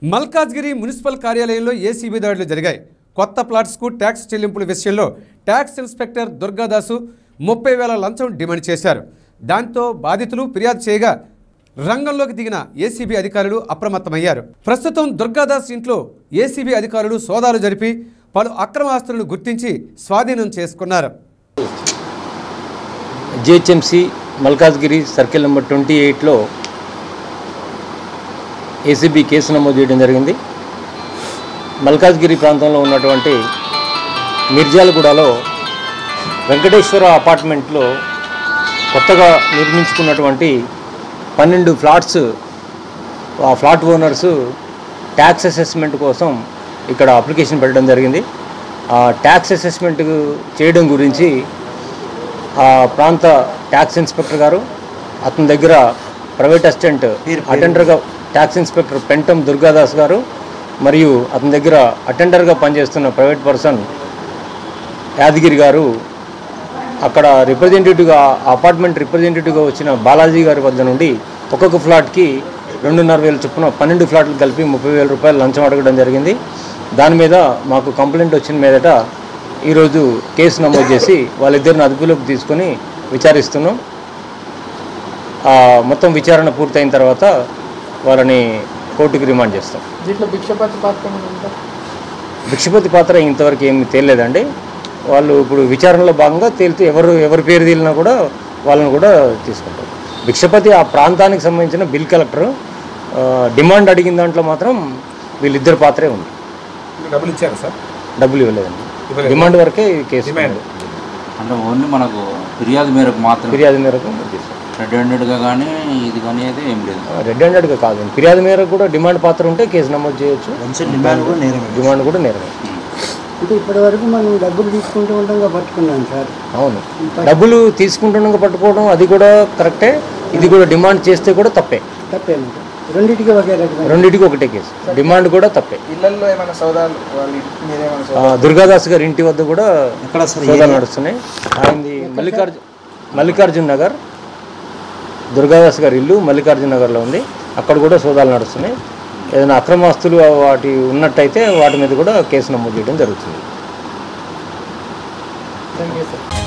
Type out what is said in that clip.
Malkajgiri municipal కార్యాలయంలో ACB దాడులు జరిగాయి కొత్త ప్లాట్స్కు ట్యాక్స్ చెల్లింపుల విషయంలో ట్యాక్స్ ఇన్స్పెక్టర్ దుర్గాదాసు ముప్పై వేల లంచం డిమాండ్ చేశారు దాంతో బాధితులు ఫిర్యాదు చేయగా రంగంలోకి దిగిన ఏసీబీ అధికారులు అప్రమత్తమయ్యారు ప్రస్తుతం దుర్గాదాస్ ఇంట్లో ఏసీబీ అధికారులు సోదాలు జరిపి పలు అక్రమ ఆస్తులను గుర్తించి స్వాధీనం చేసుకున్నారు GHMC Malkajgiri circle number twenty ఎయిట్లో ఏసీబీ కేసు నమోదు చేయడం జరిగింది మల్కాజ్గిరి ప్రాంతంలో ఉన్నటువంటి మిర్జాలగూడలో వెంకటేశ్వర అపార్ట్మెంట్లో కొత్తగా నిర్మించుకున్నటువంటి పన్నెండు ఫ్లాట్స్ ఆ ఫ్లాట్ ఓనర్స్ ట్యాక్స్ అసెస్మెంట్ కోసం ఇక్కడ అప్లికేషన్ పెట్టడం జరిగింది ఆ ట్యాక్స్ అసెస్మెంట్ చేయడం గురించి ఆ ప్రాంత ట్యాక్స్ ఇన్స్పెక్టర్ గారు అతని దగ్గర ప్రైవేట్ అసిస్టెంట్ అటెండర్గా ట్యాక్స్ ఇన్స్పెక్టర్ పెంటం దుర్గాదాస్ గారు మరియు అతని దగ్గర అటెండర్గా పనిచేస్తున్న ప్రైవేట్ పర్సన్ యాదగిరి గారు అక్కడ రిప్రజెంటేటివ్గా అపార్ట్మెంట్ రిప్రజెంటేటివ్గా వచ్చిన బాలాజీ గారి వద్ద నుండి ఒక్కొక్క ఫ్లాట్కి రెండున్నర వేల చొప్పున పన్నెండు ఫ్లాట్లు కలిపి ముప్పై వేల రూపాయలు లంచం అడగడం జరిగింది దాని మీద మాకు కంప్లైంట్ వచ్చిన మీదట ఈరోజు కేసు నమోదు చేసి వాళ్ళిద్దరిని అదుపులోకి తీసుకొని విచారిస్తున్నాం ఆ, మొత్తం విచారణ పూర్తయిన తర్వాత వాళ్ళని కోర్టుకి రిమాండ్ చేస్తాం దీంట్లో భిక్షపతి పాత్ర ఏమైనా ఉందా భిక్షపతి పాత్ర ఇంతవరకు ఏమి తేలలేదండి వాళ్ళు ఇప్పుడు విచారణలో భాగంగా తేలితే ఎవరు ఎవరి పేరు తేలినా కూడా వాళ్ళని కూడా తీసుకుంటారు భిక్షపతి ఆ ప్రాంతానికి సంబంధించిన బిల్ కలెక్టర్ ఆ, డిమాండ్ అడిగిన దాంట్లో మాత్రం వీళ్ళిద్దరు పాత్రే ఉంది డబ్బులు ఇచ్చారు సార్ డబ్బులు ఇవ్వలేదండి డిమాండ్ వరకే ఈ కేసు ఉంది. అంటే ఓన్లీ మనకు ఫిర్యాదు మేరకు మాత్రం ఫిర్యాదు మేరకు తీసుకో రెడ్ హ్యాండెడ్గా కానీ ఇది కానీ అయితే ఏం లేదు రెడ్ హ్యాండెడ్గా కాదు ఫిర్యాదు మేరకు కూడా డిమాండ్ పాత్ర ఉంటే కేసు నమోదు చేయొచ్చు డిమాండ్ కూడా నేరమే అంటే ఇప్పటి వరకు మనం డబ్బులు తీసుకుంటూ ఉండగా పట్టుకున్నాం సార్ అవును డబ్బులు తీసుకుంటుండగా పట్టుకోవడం అది కూడా కరెక్టే ఇది కూడా డిమాండ్ చేస్తే కూడా తప్పే తప్పేమి రెండింటికి ఒకే రకమైన రెండింటికి ఒకటే కేసు డిమాండ్ కూడా తప్పే ఇళ్లలో ఏమైనా సౌదాలు వాళ్ళు మీరేమైనా ఆ, దుర్గాదాస్ గారి ఇంటి వద్ద కూడా సోదాలు నడుస్తున్నాయి ఆయనది మల్లికార్జున మల్లికార్జున్ నగర్ దుర్గాదాస్ గారి ఇల్లు మల్లికార్జున నగర్లో ఉంది అక్కడ కూడా సోదాలు నడుస్తున్నాయి ఏదైనా అక్రమాస్తులు వాటి ఉన్నట్టయితే వాటి మీద కూడా కేసు నమోదు చేయడం జరుగుతుంది థ్యాంక్ యూ సార్